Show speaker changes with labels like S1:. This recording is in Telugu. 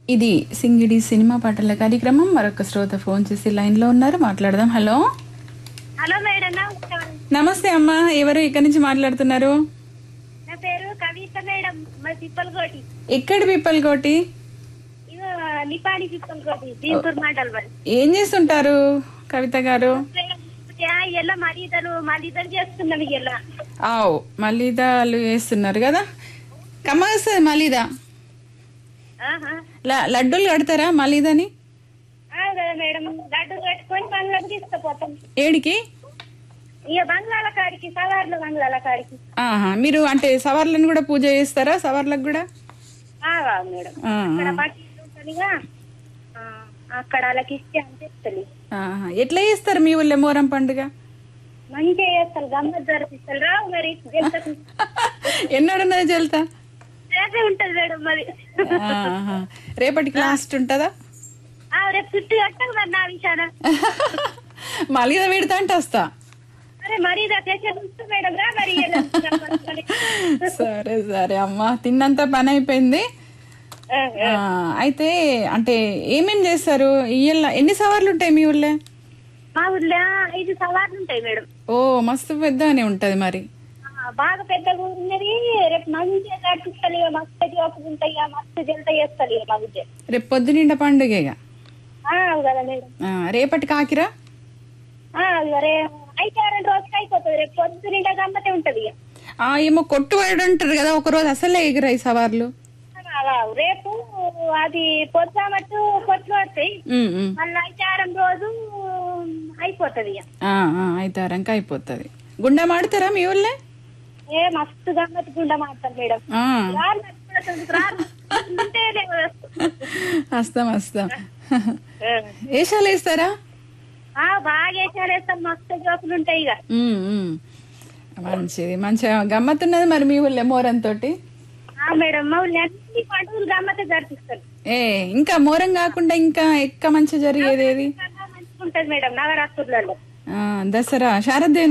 S1: ఇది సింగిడి సినిమా పాటల కార్యక్రమం మరొక శ్రోత ఫోన్ చేసి లైన్ లో ఉన్నారు మాట్లాడదాం హలో
S2: హలో మేడం నమస్కారం
S1: నమస్తే అమ్మా ఎవరు ఇక్కడి నుంచి మాట్లాడుతున్నారు
S2: నా పేరు కవిత మేడం మా తిప్పలకోటి
S1: ఎక్కడి పిప్పల్ కోటి
S2: ఇగో నిపాని తిప్పలకోటి దీంపూర్ మండల్ మరి
S1: ఏం చేస్తుంటారు కవిత గారు
S2: ఎలా మరీదలు మరీదలు చేస్తున్నాం ఇలా
S1: ఆవు మలీదాలు వేస్తున్నారు కదా కమ్మగా వస్తుంది మలీదా
S2: ఆహా.
S1: ల- లడ్డూలు కడతారా మలీదని
S2: ఆ, కదా మేడం గడ్డు కట్టుకొని బంగ్లాకు తీసుకుపోతాం
S1: ఏడికి
S2: ఇక బంగ్లాల కాడికి సవార్ల బంగ్లాల కాడికి
S1: ఆహా మీరు అంటే సవర్లను కూడా పూజ చేస్తారా సవర్లకు కూడా
S2: ఆ, వా మేడం
S1: ఆ,
S2: అక్కడ పట్టి ఉంటుందిగా ఆ, అక్కడ వాళ్ళకి ఇస్తే అనిపిస్తుంది
S1: ఆహా. ఎట్లా చేస్తారు మీ ఊళ్ళో మోరం పండుగ
S2: మంచిగా చేస్తారు గమ్మత్ జరిపిస్తారు రావు మరి గెలుతకు.
S1: ఎన్నడున్నది జల్తా
S2: రేపే ఉంటది మేడం మరి
S1: ఆహా. రేపటికి లాస్ట్ ఉంటుందా
S2: ఆ, రేపు చుట్టూ కట్టకు మరి నా విషయాన
S1: మలీదా పెడతా అంటే వస్తా
S2: అరే మరి తెచ్చు మేడం రా మరి ఎలా చెప్పాలి?
S1: సరే సరే అమ్మా తిన్నంత పని అయిపోయింది
S2: ఆ,
S1: ఆ, అయితే అంటే ఏమేం చేస్తారు ఇయ్యల ఎన్ని సవార్లు ఉంటాయి మీ ఊళ్ళో
S2: మా ఊర్లో ఐదు సవార్లు ఉంటాయి మేడం
S1: ఓ మస్తు పెద్దగానే ఉంటది మరి
S2: ఆ, బాగా పెద్దగా ఉన్నది రేపు మంచిగా కట్టిస్తారు ఇక మస్తు జోకులు ఉంటాయి ఇక మస్తు జంట చేస్తారు ఇక మా ఊళ్ళో
S1: రేపు పొద్దునిండ పండుగ ఇక
S2: ఆ, అవును కదా మేడం
S1: ఆ, రేపటి కాకిరా
S2: ఆ, ఇక రే అయితే రెండు రోజులు అయిపోతుంది రేపు పొద్దు నిండా గమ్మతే ఉంటది ఇక
S1: ఆ ఏమో కొట్టుబడి ఉంటారు కదా ఒక రోజు అసలే ఎగిరాయి సవార్లు
S2: అలా రేపు అది పొద్దుమట్టు కొట్లు పడతాయి
S1: ఉమ్, ఉమ్.
S2: మళ్ళీ ఐతారం రోజు అయిపోతుంది ఇక
S1: ఆ, ఆ, అయితే అరంక అయిపోతుంది గుండె మాడతారా మీ ఊళ్ళో
S2: ఏ మస్తు గమ్మత్ గుండా మాడతారు మేడం
S1: ఆ,
S2: రారు నడుచుకుంటూ రారు. ఉంటేనే
S1: వస్తాం వస్తాం వేషాలు వేస్తారా
S2: ఆ, బాగా వేసారు వేస్తాం మస్తు జోకులు ఉంటాయి ఇక
S1: ఉమ్, ఉమ్. మంచిది మంచిగా గమ్మత్తున్నది మరి మీ ఊళ్ళో మోరం తోటి
S2: ఆ, మేడం మా ఊళ్ళో అన్ని పండుగలు గమ్మతే జరిపిస్తారు
S1: ఏ ఇంకా మోరం కాకుండా ఇంకా ఎక్క మంచి జరిగేది ఏది
S2: చాలా మంచిగా ఉంటది మేడం నవరాత్రులలో
S1: ఆ, దసరా శారద